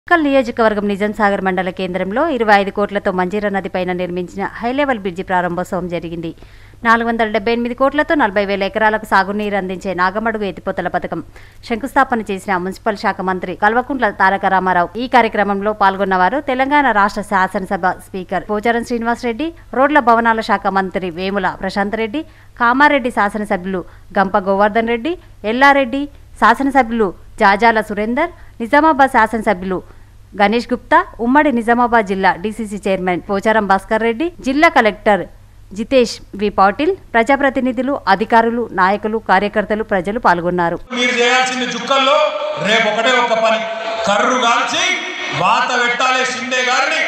ఉక్కల్ నియోజకవర్గం నిజాం సాగర్ మండల కేంద్రంలో ఇరవై ఐదు కోట్లతో మంజీరా నదిపైన నిర్మించిన హైలెవెల్ బ్రిడ్జి ప్రారంభోత్సవం జరిగింది నాలుగు వందల డెబ్బై ఎనిమిది కోట్లతో నలభై వేల ఎకరాలకు సాగునీరు అందించే నాగమడుగు ఎత్తిపోతల పథకం శంకుస్థాపన చేసిన మున్సిపల్ శాఖ మంత్రి కల్వకుంట్ల తారక రామారావు ఈ కార్యక్రమంలో పాల్గొన్నవారు తెలంగాణ రాష్ట్ర శాసనసభ స్పీకర్ పోచారం శ్రీనివాసరెడ్డి రోడ్ల భవనాల శాఖ మంత్రి వేముల ప్రశాంత్ రెడ్డి కామారెడ్డి శాసనసభ్యులు గంప గోవర్ధన్ రెడ్డి ఎల్లారెడ్డి శాసనసభ్యులు జాజాల సురేందర్ నిజామాబాద్ శాసనసభ్యులు గణేష్ గుప్తా ఉమ్మడి నిజామాబాద్ జిల్లా డీసీసీ చైర్మన్ పోచారం భాస్కర్ రెడ్డి జిల్లా కలెక్టర్ జితేష్ వి పాటిల్ ప్రజాప్రతినిధులు అధికారులు నాయకులు కార్యకర్తలు ప్రజలు పాల్గొన్నారు మీరు చేయాల్సింది చుక్కల్లో రేపు ఒకటే ఒక్క పని కర్రు కాల్చి వాత పెట్టాలి షిండే గారిని